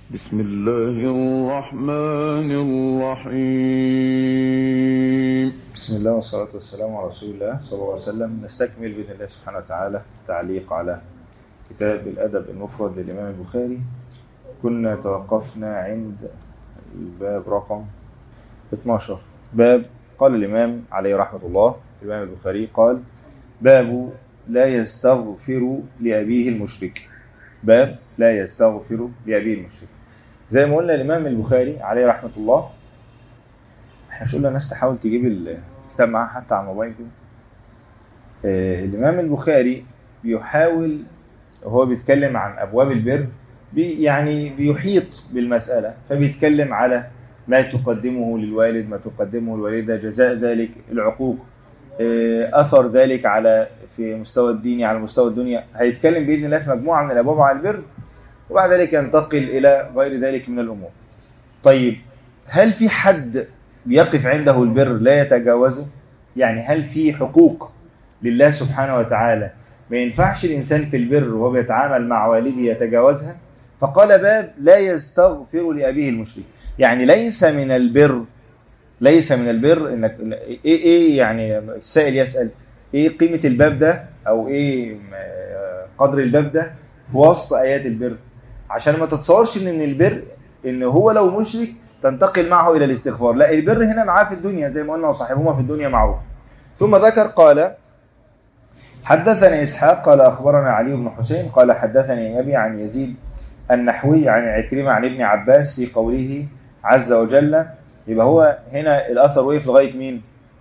بسم الله الرحمن الرحيم بسم الله والصلاة والسلام على رسول الله صلى الله عليه وسلم نستكمل بإذن الله سبحانه وتعالى تعليق على كتاب الأدب المفرد للإمام البخاري كنا توقفنا عند الباب رقم 12 باب قال الإمام عليه رحمة الله الإمام البخاري قال باب لا يستغفر لأبيه المشرك باب لا يستغفر لأبيه المشرك زي ما قلنا الإمام البخاري عليه رحمة الله احنا مش قلنا الناس تحاول تجيب الكتاب معاها حتى على الموبايل كده آه الإمام البخاري بيحاول وهو بيتكلم عن أبواب البر بي يعني بيحيط بالمسألة فبيتكلم على ما تقدمه للوالد ما تقدمه الوالدة جزاء ذلك العقوق آه أثر ذلك على في مستوى الديني على مستوى الدنيا هيتكلم بإذن الله في مجموعة من الأبواب على البر وبعد ذلك ينتقل إلى غير ذلك من الأمور طيب هل في حد بيقف عنده البر لا يتجاوزه يعني هل في حقوق لله سبحانه وتعالى ما ينفعش الإنسان في البر وهو بيتعامل مع والده يتجاوزها فقال باب لا يستغفر لأبيه المشرك يعني ليس من البر ليس من البر انك ايه ايه يعني السائل يسأل ايه قيمة الباب ده او ايه قدر الباب ده في وسط ايات البر عشان ما تتصورش ان البر ان هو لو مشرك تنتقل معه الى الاستغفار لا البر هنا معاه في الدنيا زي ما قلنا وصاحبهما في الدنيا معروف ثم ذكر قال حدثني اسحاق قال اخبرنا علي بن حسين قال حدثني ابي عن يزيد النحوي عن عكرمه عن ابن عباس في قوله عز وجل يبقى هو هنا الاثر وقف لغايه مين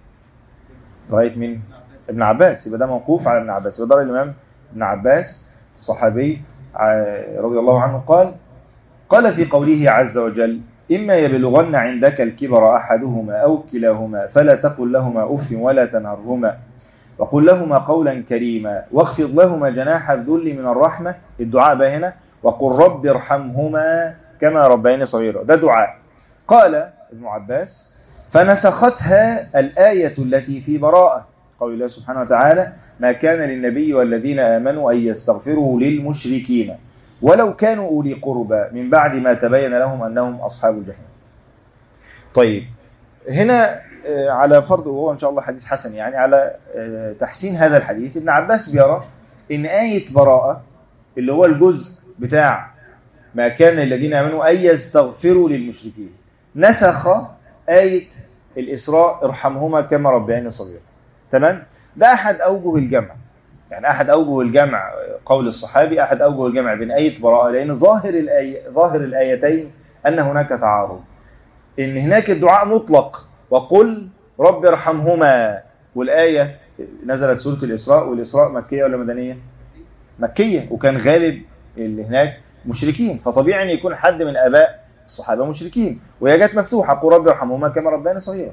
لغايه مين ابن عباس يبقى ده موقوف على ابن عباس يبقى ده الامام ابن عباس الصحابي رضي الله عنه قال قال في قوله عز وجل إما يبلغن عندك الكبر أحدهما أو كلاهما فلا تقل لهما أف ولا تنهرهما وقل لهما قولا كريما واخفض لهما جناح الذل من الرحمة الدعاء بقى هنا وقل رب ارحمهما كما ربياني صغيرا ده دعاء قال ابن عباس فنسختها الآية التي في براءة قول الله سبحانه وتعالى ما كان للنبي والذين آمنوا أن يستغفروا للمشركين ولو كانوا أولي قربى من بعد ما تبين لهم أنهم أصحاب الجحيم طيب هنا على فرض وهو إن شاء الله حديث حسن يعني على تحسين هذا الحديث ابن عباس بيرى إن آية براءة اللي هو الجزء بتاع ما كان الذين آمنوا أن يستغفروا للمشركين نسخ آية الإسراء ارحمهما كما ربياني صغيرا تمام ده أحد أوجه الجمع يعني أحد أوجه الجمع قول الصحابي أحد أوجه الجمع بين آية براءة لأن ظاهر الآية ظاهر الآيتين أن هناك تعارض إن هناك الدعاء مطلق وقل رب ارحمهما والآية نزلت سورة الإسراء والإسراء مكية ولا مدنية مكية وكان غالب اللي هناك مشركين فطبيعي أن يكون حد من آباء الصحابة مشركين وهي جت مفتوحة قل رب ارحمهما كما ربنا صغيرا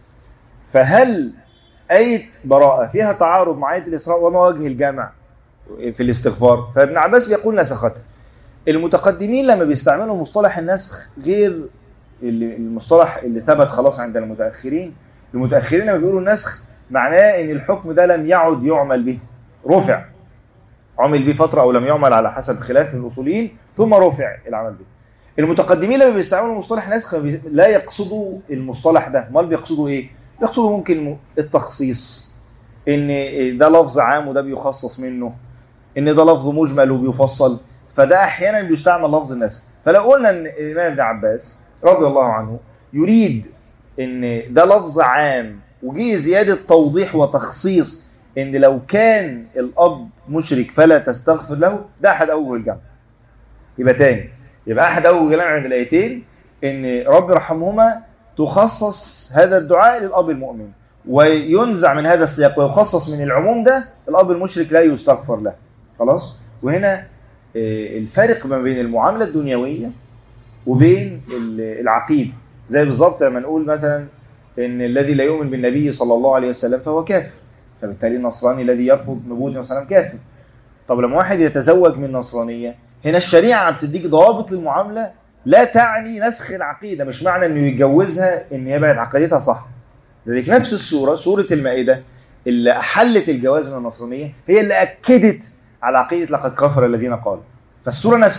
فهل آية براءة فيها تعارض مع آية الإسراء وما وجه الجامع في الاستغفار فابن عباس بيقول نسختها المتقدمين لما بيستعملوا مصطلح النسخ غير المصطلح اللي ثبت خلاص عند المتأخرين المتأخرين لما بيقولوا النسخ معناه ان الحكم ده لم يعد يعمل به رفع عمل به فترة او لم يعمل على حسب خلاف الاصوليين ثم رفع العمل به المتقدمين لما بيستعملوا مصطلح نسخ لا يقصدوا المصطلح ده امال بيقصدوا ايه يقصدوا ممكن التخصيص ان ده لفظ عام وده بيخصص منه ان ده لفظ مجمل وبيفصل فده احيانا بيستعمل لفظ النسخ فلو قلنا ان الامام ابن عباس رضي الله عنه يريد ان ده لفظ عام وجيه زيادة توضيح وتخصيص ان لو كان الاب مشرك فلا تستغفر له ده احد اوجه الجمع يبقى تاني يبقى احد اوجه الجمع عند الايتين ان رب ارحمهما تخصص هذا الدعاء للاب المؤمن وينزع من هذا السياق ويخصص من العموم ده الاب المشرك لا يستغفر له خلاص وهنا الفرق ما بين المعاملة الدنيوية وبين العقيدة زي بالظبط لما نقول مثلا ان الذي لا يؤمن بالنبي صلى الله عليه وسلم فهو كافر فبالتالي النصراني الذي يرفض نبوة النبي صلى الله عليه وسلم كافر طب لما واحد يتزوج من نصرانية هنا الشريعة بتديك ضوابط للمعاملة لا تعني نسخ العقيدة مش معنى انه يتجوزها ان يبعد عقيدتها صح لذلك نفس السورة سورة المائدة اللي أحلت الجواز من النصرانية هي اللي أكدت على عقيدة لقد كفر الذين قالوا فالسورة نفسها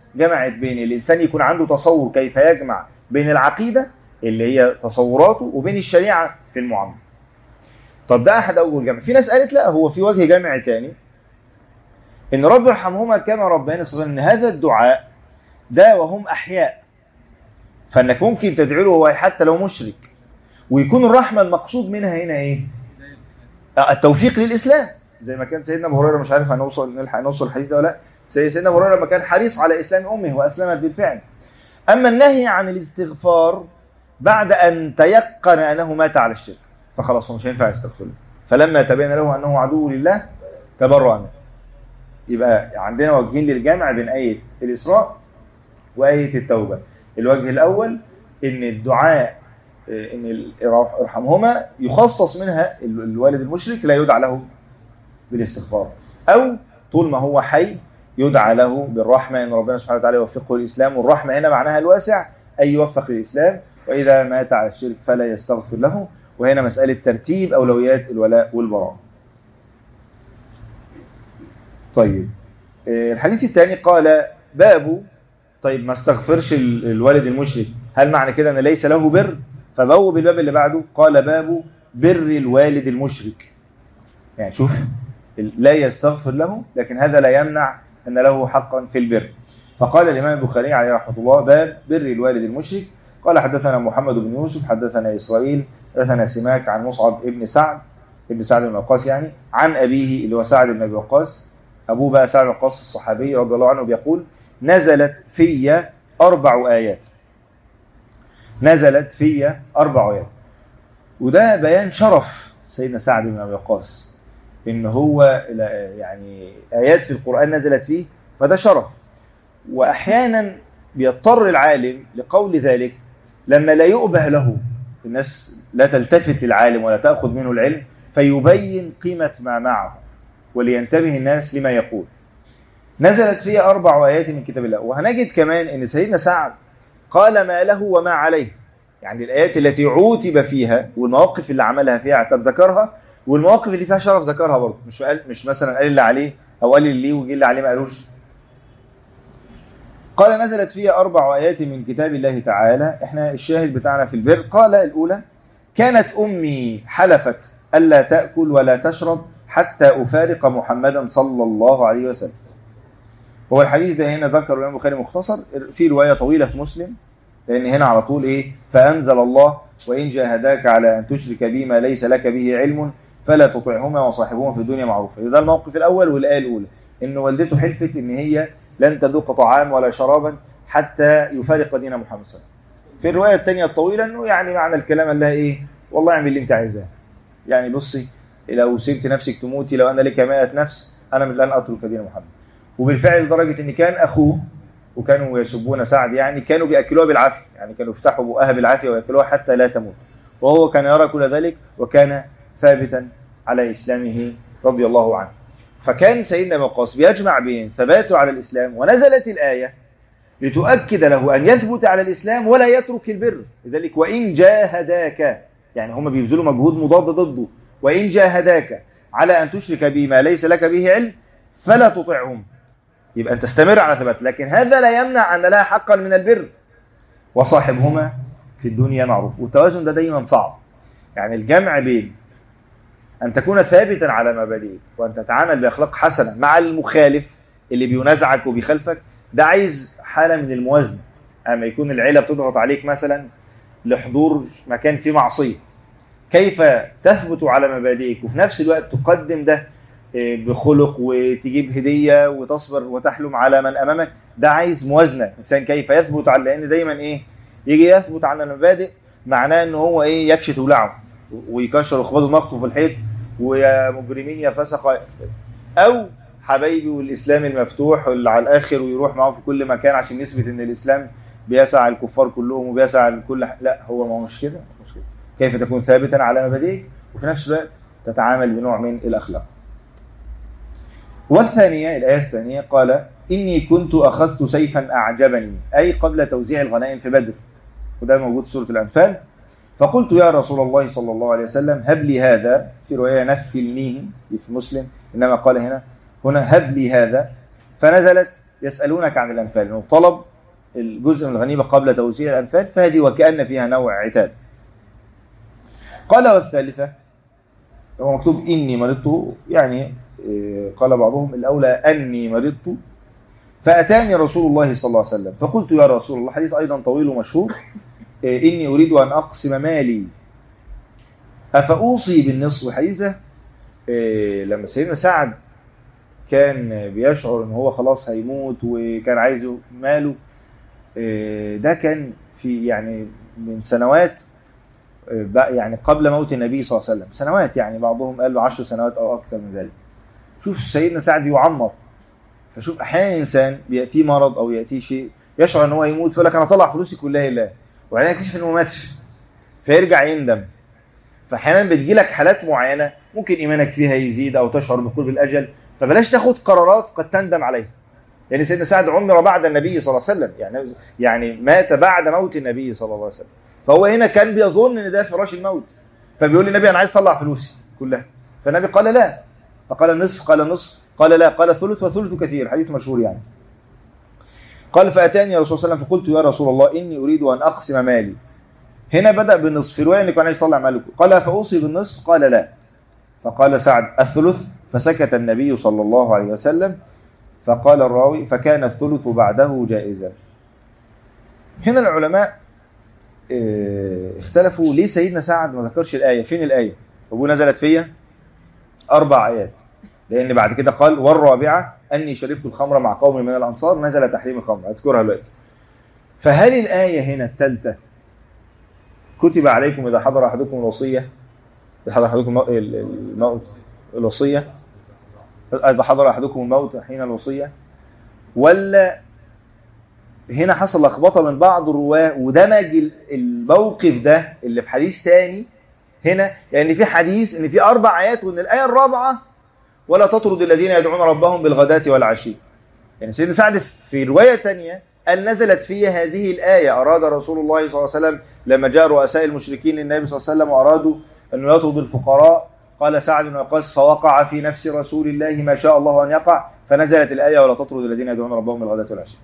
جمعت بين الإنسان يكون عنده تصور كيف يجمع بين العقيدة اللي هي تصوراته وبين الشريعة في المعاملة طب ده أحد أول جمع في ناس قالت لا هو في وجه جمع تاني إن رب يرحمهما كما ربنا صغير إن هذا الدعاء ده وهم أحياء فإنك ممكن تدعو له هو حتى لو مشرك ويكون الرحمة المقصود منها هنا إيه التوفيق للإسلام زي ما كان سيدنا ابو هريره مش عارف هنوصل نلحق نوصل الحديث ده ولا لا سيدنا ابو هريره لما كان حريص على اسلام امه واسلمت بالفعل اما النهي عن الاستغفار بعد ان تيقن انه مات على الشرك فخلاص هو مش هينفع يستغفر له فلما تبين له انه عدو لله تبرأ منه يبقى عندنا وجهين للجامع بين آية الإسراء وآية التوبة الوجه الأول إن الدعاء إن ارحمهما يخصص منها الوالد المشرك لا يدعى له بالاستغفار أو طول ما هو حي يدعى له بالرحمة إن ربنا سبحانه وتعالى يوفقه للإسلام والرحمة هنا معناها الواسع أي يوفق للإسلام وإذا مات على الشرك فلا يستغفر له وهنا مسألة ترتيب أولويات الولاء والبراء طيب الحديث الثاني قال باب طيب ما استغفرش الوالد المشرك هل معنى كده أن ليس له بر فبوب الباب اللي بعده قال باب بر الوالد المشرك يعني شوف لا يستغفر له لكن هذا لا يمنع أن له حقا في البر فقال الإمام البخاري عليه رحمة الله باب بر الوالد المشرك قال حدثنا محمد بن يوسف حدثنا إسرائيل حدثنا سماك عن مصعب ابن سعد ابن سعد بن وقاص يعني عن أبيه اللي هو سعد بن أبي وقاص أبوه بقى سعد بن وقاص الصحابي رضي الله عنه بيقول نزلت في أربع آيات نزلت في أربع آيات وده بيان شرف سيدنا سعد بن أبي وقاص إن هو يعني آيات في القرآن نزلت فيه فده شرف وأحيانا بيضطر العالم لقول ذلك لما لا يؤبه له الناس لا تلتفت للعالم ولا تأخذ منه العلم فيبين قيمة ما معه ولينتبه الناس لما يقول نزلت فيها أربع آيات من كتاب الله وهنجد كمان أن سيدنا سعد قال ما له وما عليه يعني الآيات التي عوتب فيها والمواقف اللي عملها فيها اعتب ذكرها والمواقف اللي فيها شرف ذكرها برضه مش قال مش مثلا قال اللي عليه أو قال اللي ليه وجي اللي عليه ما قالوش قال نزلت فيها أربع آيات من كتاب الله تعالى احنا الشاهد بتاعنا في البر قال الأولى كانت أمي حلفت ألا تأكل ولا تشرب حتى أفارق محمدا صلى الله عليه وسلم هو الحديث ده هنا ذكر الإمام البخاري مختصر في رواية طويلة في مسلم لأن هنا على طول إيه فأنزل الله وإن جاهداك على أن تشرك بي ما ليس لك به علم فلا تطعهما وصاحبهما في الدنيا معروفا ده الموقف الأول والآية الأولى إن والدته حلفت إن هي لن تذوق طعام ولا شرابا حتى يفارق دين محمد صلى الله عليه وسلم في الرواية الثانية الطويلة إنه يعني معنى الكلام قال لها إيه والله اعمل اللي أنت عايزاه يعني بصي لو سبت نفسك تموتي لو أنا لك مائة نفس أنا من لن أترك دين محمد وبالفعل لدرجة إن كان أخوه وكانوا يسبون سعد يعني كانوا بيأكلوها بالعافية يعني كانوا يفتحوا بقها بالعافية ويأكلوها حتى لا تموت وهو كان يرى كل ذلك وكان ثابتا على إسلامه رضي الله عنه فكان سيدنا وقاص بيجمع بين ثباته على الإسلام ونزلت الآية لتؤكد له أن يثبت على الإسلام ولا يترك البر لذلك وإن جاهداك يعني هم بيبذلوا مجهود مضاد ضده وإن جاهداك على أن تشرك بي ما ليس لك به علم فلا تطعهم يبقى أن تستمر على ثبات لكن هذا لا يمنع أن لها حقا من البر وصاحبهما في الدنيا معروف والتوازن ده دايما صعب يعني الجمع بين أن تكون ثابتا على مبادئك وأن تتعامل بأخلاق حسنة مع المخالف اللي بينازعك وبيخالفك ده عايز حالة من الموازنة أما يكون العيلة بتضغط عليك مثلا لحضور مكان فيه معصية كيف تثبت على مبادئك وفي نفس الوقت تقدم ده بخلق وتجيب هدية وتصبر وتحلم على من أمامك ده عايز موازنة إنسان كيف يثبت على لأن دايما إيه يجي يثبت على المبادئ معناه إن هو إيه يكشت ولعه ويكشر اخواته مخطو في الحيط ويا مجرمين يا فسق او حبايبي والاسلام المفتوح اللي على الاخر ويروح معاهم في كل مكان عشان يثبت ان الاسلام بيسع الكفار كلهم وبيسع الكل لا هو ما هو مش كده مش كده كيف تكون ثابتا على مبادئك وفي نفس الوقت تتعامل بنوع من الاخلاق والثانية الآية الثانية قال إني كنت أخذت سيفا أعجبني أي قبل توزيع الغنائم في بدر وده موجود في سورة الأنفال فقلت يا رسول الله صلى الله عليه وسلم هب لي هذا في رواية نفلنيه في مسلم إنما قال هنا هنا هب لي هذا فنزلت يسألونك عن الأنفال إنه طلب الجزء من الغنيمة قبل توزيع الأنفال فهذه وكأن فيها نوع عتاب قال والثالثة هو مكتوب إني مرضت يعني إيه، قال بعضهم الأولى أني مرضت فأتاني رسول الله صلى الله عليه وسلم فقلت يا رسول الله حديث أيضا طويل ومشهور إيه، إني أريد أن أقسم مالي أفأوصي بالنصف حديثة إيه، لما سيدنا سعد كان بيشعر ان هو خلاص هيموت وكان عايزه ماله إيه، ده كان في يعني من سنوات إيه، بقى يعني قبل موت النبي صلى الله عليه وسلم سنوات يعني بعضهم قال له 10 سنوات او اكثر من ذلك شوف سيدنا سعد يعمر فشوف احيانا انسان بياتيه مرض او ياتيه شيء يشعر ان هو يموت فيقول لك انا طلع فلوسي كلها لله وبعدين يكتشف انه ما ماتش فيرجع يندم فاحيانا بتجي لك حالات معينه ممكن ايمانك فيها يزيد او تشعر بقرب الاجل فبلاش تاخد قرارات قد تندم عليها يعني سيدنا سعد عمر بعد النبي صلى الله عليه وسلم يعني يعني مات بعد موت النبي صلى الله عليه وسلم فهو هنا كان بيظن ان ده فراش الموت فبيقول للنبي انا عايز اطلع فلوسي كلها فالنبي قال لا فقال النصف قال النصف قال لا قال ثلث وثلث كثير حديث مشهور يعني قال فاتاني يا رسول الله صلى الله عليه وسلم فقلت يا رسول الله اني اريد ان اقسم مالي هنا بدا بالنصف في روايه انه كان عايز يطلع ماله قال فاوصي بالنصف قال لا فقال سعد الثلث فسكت النبي صلى الله عليه وسلم فقال الراوي فكان الثلث بعده جائزا هنا العلماء اه، اختلفوا ليه سيدنا سعد ما ذكرش الآية فين الآية أبو نزلت فيا أربع آيات لأن بعد كده قال والرابعة أني شربت الخمر مع قوم من الأنصار نزل تحريم الخمر أذكرها دلوقتي فهل الآية هنا الثالثة كتب عليكم إذا حضر أحدكم الوصية إذا حضر أحدكم الموت الوصية إذا حضر أحدكم الموت حين الوصية ولا هنا حصل لخبطة من بعض الرواة ودمج الموقف ده اللي في حديث تاني هنا لأن يعني في حديث إن في أربع آيات وإن الآية الرابعة ولا تطرد الذين يدعون ربهم بالغداة والعشي يعني سيدنا سعد في رواية تانية قال نزلت في هذه الآية أراد رسول الله صلى الله عليه وسلم لما جاء رؤساء المشركين للنبي صلى الله عليه وسلم وأرادوا أن يطرد الفقراء قال سعد بن وقاص فوقع في نفس رسول الله ما شاء الله أن يقع فنزلت الآية ولا تطرد الذين يدعون ربهم بالغداة والعشي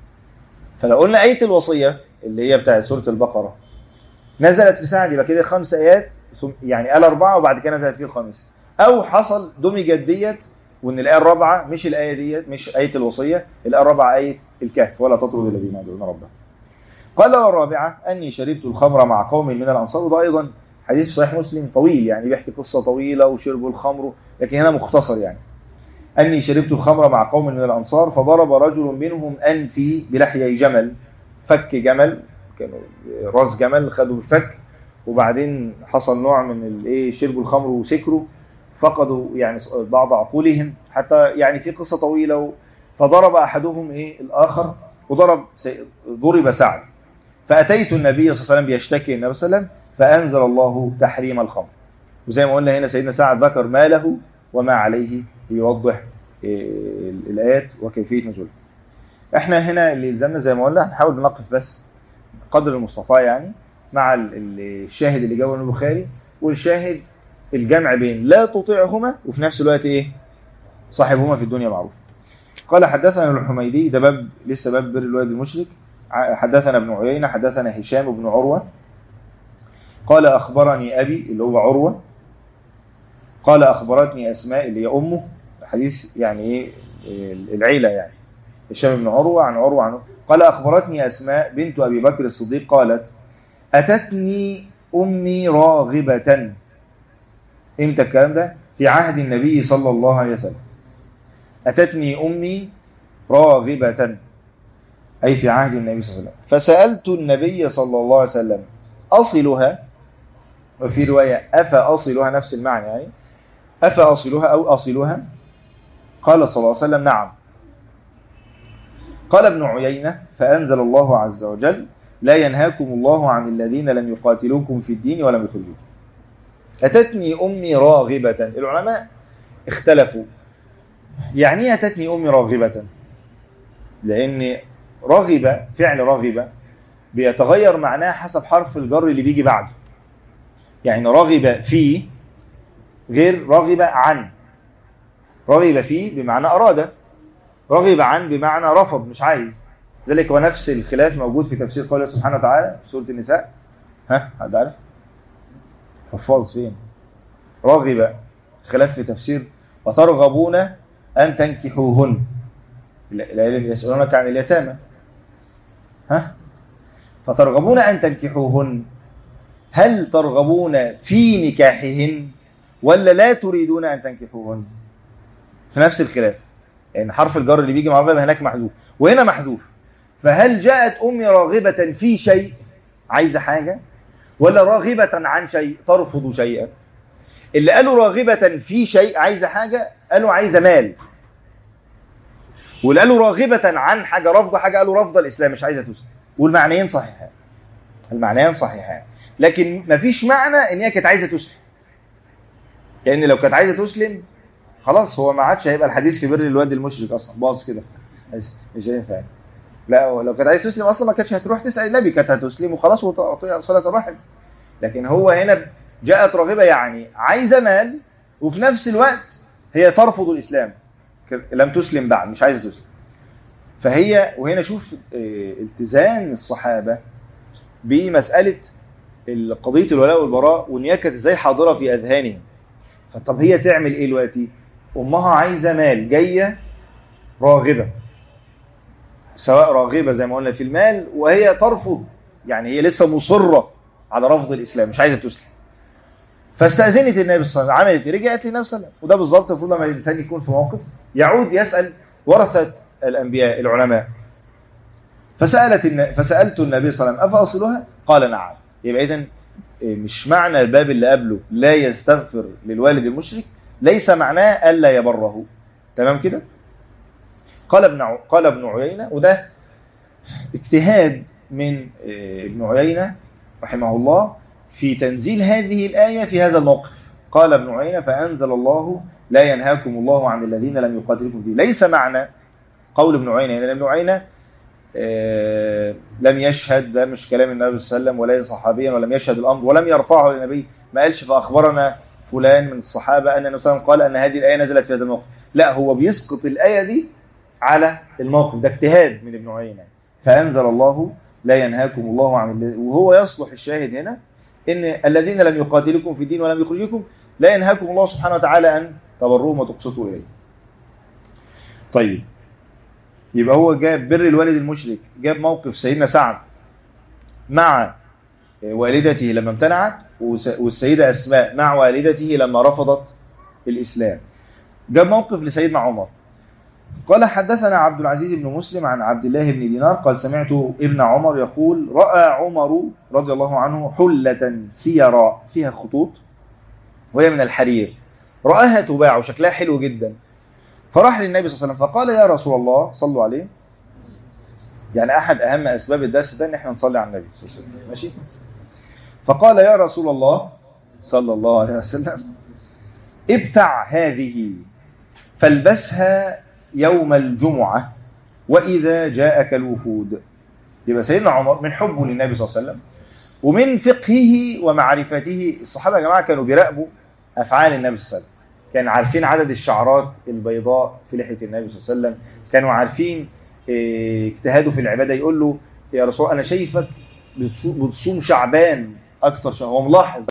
فلو قلنا آية الوصية اللي هي بتاعت سورة البقرة نزلت في سعد يبقى كده خمس آيات يعني قال أربعة وبعد كده نزلت فيه الخامس أو حصل دمجت ديت وإن الآية الرابعة مش الآية ديت مش آية الوصية الآية الرابعة آية الكهف ولا تطرد الذين يدعون ربهم قال والرابعة أني شربت الخمر مع قوم من الأنصار وده أيضا حديث صحيح مسلم طويل يعني بيحكي قصة طويلة وشربوا الخمر لكن هنا مختصر يعني أني شربت الخمر مع قوم من الأنصار فضرب رجل منهم أنفي بلحيي جمل فك جمل كانوا راس جمل خدوا الفك وبعدين حصل نوع من الايه شربوا الخمر وسكروا فقدوا يعني بعض عقولهم حتى يعني في قصة طويلة فضرب أحدهم ايه الآخر وضرب ضرب سعد فأتيت النبي صلى الله عليه وسلم بيشتكي النبي صلى الله عليه وسلم فأنزل الله تحريم الخمر وزي ما قلنا هنا سيدنا سعد ذكر ما له وما عليه ليوضح الآيات وكيفية نزولها احنا هنا اللي يلزمنا زي ما قلنا هنحاول نقف بس قدر المستطاع يعني مع الشاهد اللي جابه البخاري والشاهد الجمع بين لا تطيعهما وفي نفس الوقت ايه صاحبهما في الدنيا معروف قال حدثنا الحميدي ده باب لسه باب بر الوالد المشرك حدثنا ابن عيينة حدثنا هشام بن عروة قال أخبرني أبي اللي هو عروة قال أخبرتني أسماء اللي هي أمه حديث يعني إيه العيلة يعني هشام بن عروة عن عروة عنه قال أخبرتني أسماء بنت أبي بكر الصديق قالت أتتني أمي راغبة إمتى الكلام ده في عهد النبي صلى الله عليه وسلم أتتني أمي راغبة أي في عهد النبي صلى الله عليه وسلم فسألت النبي صلى الله عليه وسلم أصلها وفي رواية أفأصلها نفس المعنى يعني أفأصلها أو أصلها قال صلى الله عليه وسلم نعم قال ابن عيينة فأنزل الله عز وجل لا ينهاكم الله عن الذين لم يقاتلوكم في الدين ولم يخرجوكم أتتني أمي راغبة العلماء اختلفوا يعني ايه أتتني أمي راغبة لأن رغبة فعل رغبة بيتغير معناه حسب حرف الجر اللي بيجي بعده يعني رغب في غير رغب عن رغب في بمعنى أراد رغب عن بمعنى رفض مش عايز ذلك هو نفس الخلاف موجود في تفسير قوله سبحانه وتعالى في سورة النساء ها حد عارف حفاظ فين رغب خلاف في تفسير وترغبون أن تنكحوهن العلم يسألونك عن اليتامى ها فترغبون أن تنكحوهن هل ترغبون في نكاحهن ولا لا تريدون أن تنكحوهن في نفس الخلاف يعني حرف الجر اللي بيجي مع الرغبة هناك محذوف وهنا محذوف فهل جاءت أمي راغبة في شيء عايزة حاجة ولا راغبة عن شيء ترفض شيئا اللي قالوا راغبة في شيء عايزة حاجة قالوا عايزة مال واللي قالوا راغبة عن حاجة رفض حاجة قالوا رفض الإسلام مش عايزة تسلم والمعنيين صحيحان المعنيين صحيحان لكن مفيش معنى ان هي كانت عايزة تسلم لان لو كانت عايزة تسلم خلاص هو ما عادش هيبقى الحديث في بر الواد المشرك اصلا باظ كده مش هينفع لا لو كانت عايزة تسلم اصلا ما كانتش هتروح تسأل النبي كانت هتسلم وخلاص وتعطيها صلاة الرحم لكن هو هنا جاءت راغبة يعني عايزة مال وفي نفس الوقت هي ترفض الإسلام لم تسلم بعد مش عايزة تسلم فهي وهنا شوف التزام الصحابة بمسألة قضية الولاء والبراء وان هي كانت ازاي حاضرة في أذهانهم فطب هي تعمل ايه دلوقتي أمها عايزة مال جاية راغبة سواء راغبة زي ما قلنا في المال وهي ترفض يعني هي لسه مصرة على رفض الإسلام مش عايزة تسلم فاستأذنت النبي صلى الله عليه وسلم عملت رجعت لنفس الله وده بالظبط المفروض لما الإنسان يكون في موقف يعود يسأل ورثة الأنبياء العلماء فسألت الن... فسألت النبي صلى الله عليه وسلم أفأصلها قال نعم يبقى إذن مش معنى الباب اللي قبله لا يستغفر للوالد المشرك ليس معناه ألا يبره تمام كده قال ابن ع... قال ابن عيينة وده اجتهاد من ابن عيينة رحمه الله في تنزيل هذه الآية في هذا الموقف قال ابن عيينة فأنزل الله لا ينهاكم الله عن الذين لم يقاتلكم فيه ليس معنى قول ابن عيينة يعني ابن عيينة آه لم يشهد ده مش كلام النبي صلى الله عليه وسلم وليس صحابيا ولم يشهد الأمر ولم يرفعه للنبي ما قالش فأخبرنا فلان من الصحابة أن النبي صلى الله عليه وسلم قال أن هذه الآية نزلت في هذا الموقف لا هو بيسقط الآية دي على الموقف ده اجتهاد من ابن عيينة فأنزل الله لا ينهاكم الله عن وهو يصلح الشاهد هنا ان الذين لم يقاتلكم في الدين ولم يخرجوكم لا ينهاكم الله سبحانه وتعالى أن تبروهم وتقسطوا إليه طيب يبقى هو جاب بر الوالد المشرك جاب موقف سيدنا سعد مع والدته لما امتنعت والسيدة أسماء مع والدته لما رفضت الإسلام جاب موقف لسيدنا عمر قال حدثنا عبد العزيز بن مسلم عن عبد الله بن دينار قال سمعت ابن عمر يقول رأى عمر رضي الله عنه حلة سيرا فيها خطوط وهي من الحرير رآها تباع وشكلها حلو جدا فراح للنبي صلى الله عليه وسلم فقال يا رسول الله صلوا عليه يعني أحد أهم أسباب الدرس ده إن احنا نصلي على النبي صلى الله عليه وسلم ماشي فقال يا رسول الله صلى الله عليه وسلم ابتع هذه فالبسها يوم الجمعة وإذا جاءك الوفود يبقى سيدنا عمر من حبه للنبي صلى الله عليه وسلم ومن فقهه ومعرفته الصحابة يا جماعة كانوا بيراقبوا أفعال النبي صلى الله عليه وسلم كانوا عارفين عدد الشعرات البيضاء في لحية النبي صلى الله عليه وسلم كانوا عارفين اجتهاده في العبادة يقول له يا رسول أنا شايفك بتصوم شعبان أكتر شهر هو ملاحظ